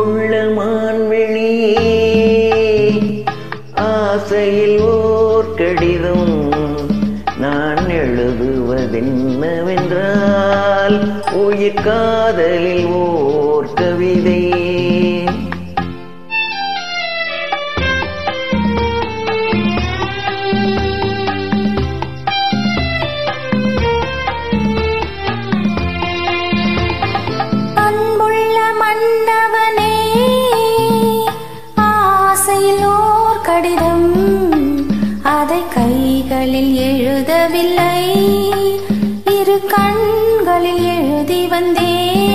அன்புள்ள மான்வெளியே ஆசையில் ஓர் கடிதம் நான் எழுதுவதென்னவென்றால் உயிர் காதலில் ஓர் கவிதை அன்புள்ள மன்னவனே ஆசையில் ஓர் கடிதம் அதை கைகளில் எழுதவில்லை இரு கண்களில் எழுதி வந்தேன்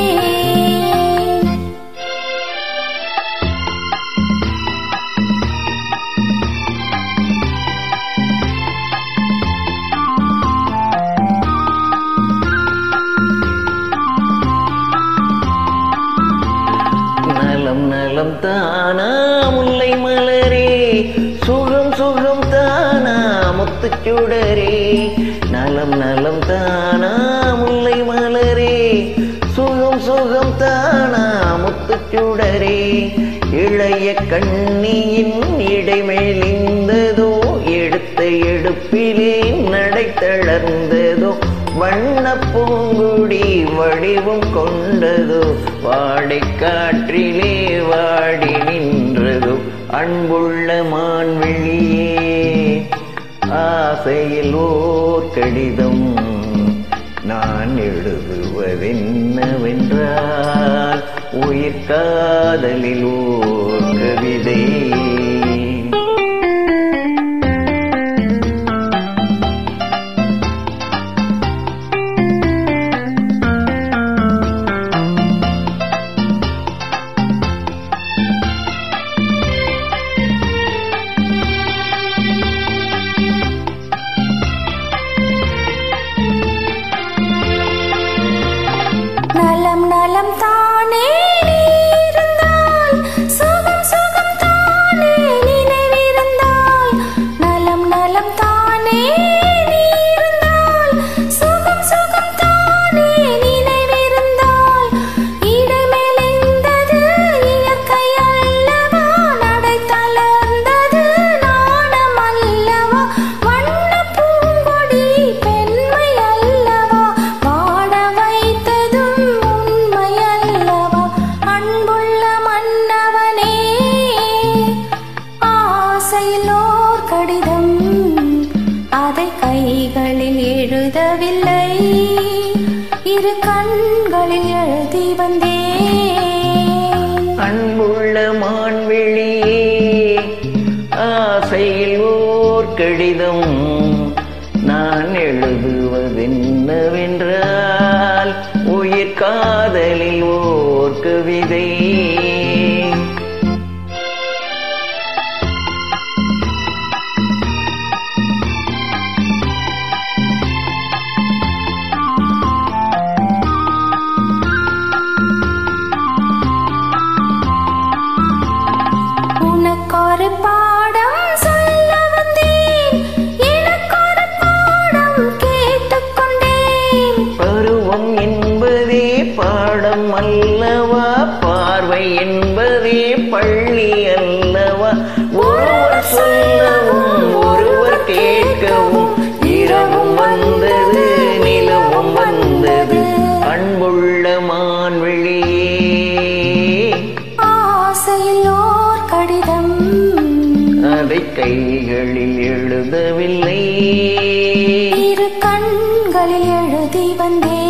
நலம் நலம் தானா முல்லை மலரே சுகம் சுகம் தானா முத்துச்சுடரே நலம் நலம் தானா முல்லை மலரே சுகம் சுகம் தானா முத்துச்சுடரே இளைய கண்ணியின் இடைமெலிந்ததோ எடுத்த எடுப்பிலே நடை தளர்ந்ததோ வண்ண பூங்குடி வடிவம் கொண்டதோ வாடை காற்றிலே வாடி நின்றதோ அன்புள்ள மான்வெளியே ஆசையில் ஓர் கடிதம் நான் எழுதுவதென்னவென்றால் உயிர் காதலில் ஓர் கவிதை நலம் நலம் தானே நீ இருந்தால் சுகம் சுகம் தானே நினைவிருந்தால் நலம் நலம் தானே நீ இருந்தால் சுகம் சுகம் தானே நினைவிருந்தால் இடமெலிந்தது இயற்கை அல்லவா நடை தளர்ந்தது நாணம் அல்லவா வண்ண பூங்கொடி பெண்மை அல்லவா வாட வைத்ததும் உண்மை அல்லவா அன்புள்ள மன்னவனே ஆசையில் ஓர் கடிதம் அதை கைகளில் எழுதவில்லை இரு கண்களில் எழுதி வந்தேன் அன்புள்ள மான்வெளியே ஆசையில் ஓர் கடிதம் நான் எழுதுவதென்னவென்றால் உயிர் காதலில் ஓர் கவிதை உனக்கொரு பாடம் சொல்ல வந்தேன் எனக்கொரு பாடம் கேட்டுக்கொண்டேன் பருவம் என்பதே பாடம் அல்லவா பார்வை என்பதே பள்ளி அல்லவா ஒருவர் சொல்லவும் ஒருவர் கேட்கவும் இரவும் வந்தது நிலவும் வந்தது அன்புள்ள மான்வெளியே ஆசையில் ஓர் கடிதம் அதை கைகளில் எழுதவில்லை இரு கண்களில் எழுதி வந்தேன்